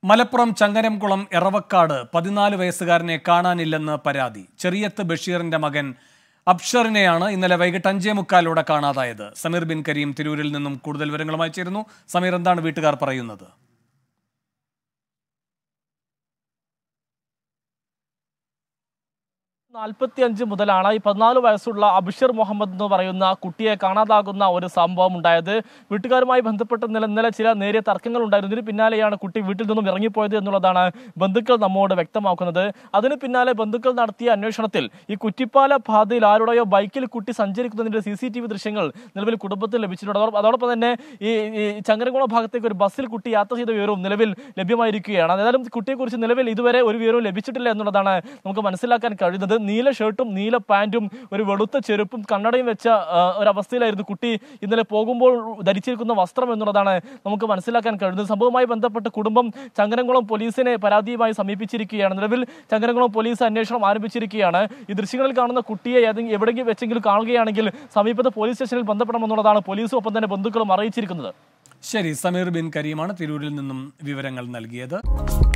മലപ്പുറം ചങ്ങരംകുളം എറവക്കാട് പതിനാല് വയസ്സുകാരനെ കാണാനില്ലെന്ന് പരാതി ചെറിയത്ത് ബഷീറിന്റെ മകൻ അബ്ഷറിനെയാണ് ഇന്നലെ വൈകിട്ട് അഞ്ചേ മുക്കാലോടെ കാണാതായത് സമീർ ബിൻ കരീം തിരൂരിൽ നിന്നും കൂടുതൽ വിവരങ്ങളുമായി ചേരുന്നു സമീർ എന്താണ് വീട്ടുകാർ പറയുന്നത് നാൽപ്പത്തി അഞ്ച് മുതലാണ് ഈ പതിനാല് വയസ്സുള്ള അബിഷർ മുഹമ്മദ് എന്ന് പറയുന്ന കുട്ടിയെ കാണാതാകുന്ന ഒരു സംഭവം ഉണ്ടായത് വീട്ടുകാരുമായി ബന്ധപ്പെട്ട് ഇന്നലെ ഇന്നലെ ചില നേരിയ തർക്കങ്ങൾ ഉണ്ടായിരുന്നു ഇതിന് പിന്നാലെയാണ് കുട്ടി വീട്ടിൽ നിന്നും ഇറങ്ങിപ്പോയത് എന്നുള്ളതാണ് ബന്ധുക്കൾ നമ്മോട് വ്യക്തമാക്കുന്നത് അതിന് പിന്നാലെ ബന്ധുക്കൾ നടത്തിയ അന്വേഷണത്തിൽ ഈ കുറ്റിപ്പാല പാതയിൽ ആരുടെയോ ബൈക്കിൽ കുട്ടി സഞ്ചരിക്കുന്നതിന്റെ സി സി ടി വി ദൃശ്യങ്ങൾ നിലവിൽ കുടുംബത്തിൽ ലഭിച്ചിട്ടുണ്ട് അതോടൊപ്പം- അതോടൊപ്പം തന്നെ ഈ ഈ ചങ്ങരകുളം ഭാഗത്തേക്ക് ഒരു ബസ്സിൽ കുട്ടി യാത്ര ചെയ്ത വിവരവും നിലവിൽ ലഭ്യമായിരിക്കുകയാണ് ഏതായാലും കുട്ടിയെക്കുറിച്ച് നിലവിൽ ഇതുവരെ ഒരു വിവരവും ലഭിച്ചിട്ടില്ല എന്നുള്ളതാണ് നമുക്ക് മനസ്സിലാക്കാൻ കഴിയുന്നത് നീല ഷർട്ടും നീല പാന്റും ഒരു വെളുത്ത ചെരുപ്പും കണ്ണടയും വെച്ച ആ, ഒരു അവസ്ഥയിലായിരുന്നു കുട്ടി ഇന്നലെ പോകുമ്പോൾ ധരിച്ചിരിക്കുന്ന വസ്ത്രം എന്നുള്ളതാണ് നമുക്ക് മനസ്സിലാക്കാൻ കഴിയുന്നത് സംഭവവുമായി ബന്ധപ്പെട്ട് കുടുംബം ചങ്ങരംകുളം പോലീസിനെ പരാതിയുമായി സമീപിച്ചിരിക്കുകയാണ് നിലവിൽ ചങ്ങരംകുളം പോലീസ് അന്വേഷണം ആരംഭിച്ചിരിക്കുകയാണ് ഈ ദൃശ്യങ്ങളിൽ കാണുന്ന കുട്ടിയെ ഏതെങ്കിലും എവിടെയെങ്കിലും വെച്ചെങ്കിലും കാണുകയാണെങ്കിൽ സമീപത്തെ പോലീസ് സ്റ്റേഷനിൽ ബന്ധപ്പെടണമെന്നുള്ളതാണ് പോലീസും ഒപ്പം തന്നെ ബന്ധുക്കളും അറിയിച്ചിരിക്കുന്നത് ശരി സമീർ ബിൻ കരീമാണ് തിരൂരിൽ നിന്നും വിവരങ്ങൾ നൽകിയത്